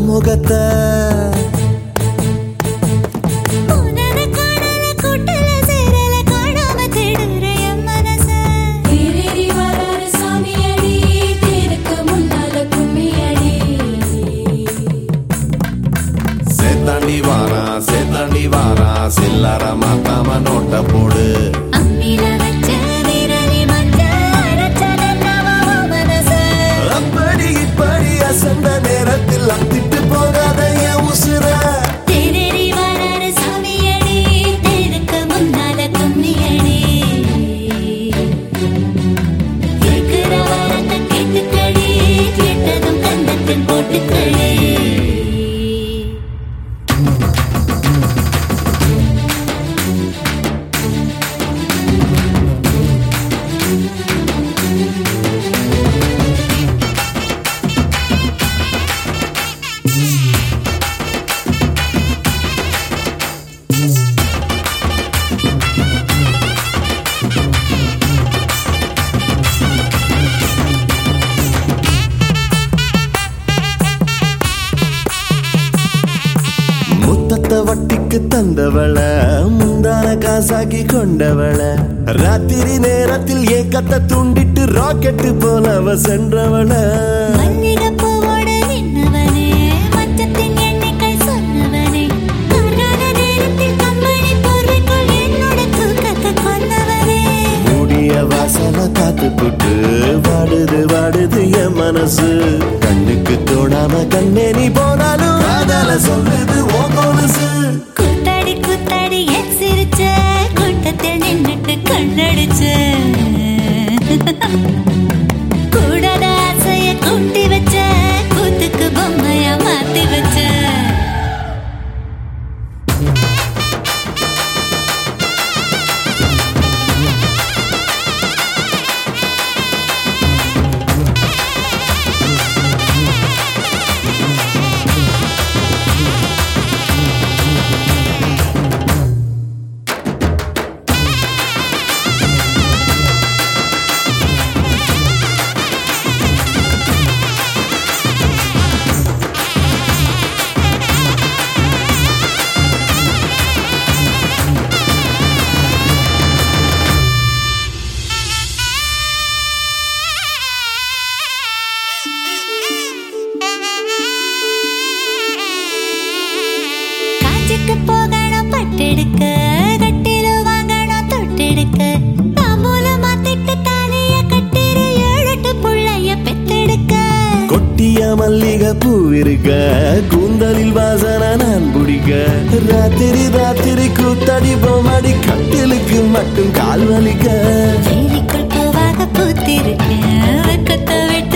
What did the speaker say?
முகத்தை உனத காணல கூட்டல சேரல காணாம தேடுற என் மனச தேரேறி வராரு சாமியடி தேருக்கு முன்னால கும்மியடி சேத்தாண்டி வாரா சேத்தாண்டி வாரா சில்லற மாத்தாம நோட்ட போடு அம்மில வச்ச விரலி மஞ்ச அரைச்சதென்னவோ மனச அப்படி இப்படி அசந்த நேரத்தில் அத்திட்டு போகாத என் உசுர தேரேறி வராரு சாமியடி தேருக்கு முன்னால கும்மியடி கேக்குற வரத்தை கேட்டுக்கடி கேட்டதும் கண்ணத்தில் போட்டுக்கடி முத்தத்தை வட்டிக்கு தந்தவள முந்தான காசாக்கி கொண்டவள ராத்திரி நேரத்தில் ஏக்கத்தை தூண்டிட்டு ராக்கெட்டு போல அவ சென்றவள மல்லிகைப்பூவோட நின்னவனே, மச்சத்தின் எண்ணிக்கை சொன்னவனே, கார்கால நேரத்தில் கம்பளி போர்வைக்குள் என்னோட தூக்கத்தை கொன்னவனே. மூடிய வாசல காத்து புட்டு வாடுது வாடுது என் மனசு கண்ணுக்கு தோணாம கண்ணே நீ போனாலும் காதல சொல்லுது ஓ கொலுசு கூத்தாடி கூத்தாடி ஏன் சிரிச்ச? கூட்டத்தில் நின்னுட்டு கண்ணடிச்ச. கூடாத ஆசைய கூட்டி வச்ச, கூத்துக்கு பொம்மையா மாத்தி வச்ச காஞ்சிக்கு போகணும் பட்டெடுக்க கட்டிலு வாங்கணும் தொட்டெடுக்க தாம்பூலம் மாத்திட்டு தாலிய கட்டிரு ஏழெட்டு புள்ளைய பெத்தெடுக்க கொட்டிய மல்லிகை பூவிருக்க கூந்தலில் வாசன நான் பிடிக்க ராத்திரி ராத்திரி கூத்தடி போமாடி கட்டிலுக்கு மட்டும் கால் வலிக்க வேலிக்குள் பூவாக பூத்திருக்க வெக்கத்தை விட்டு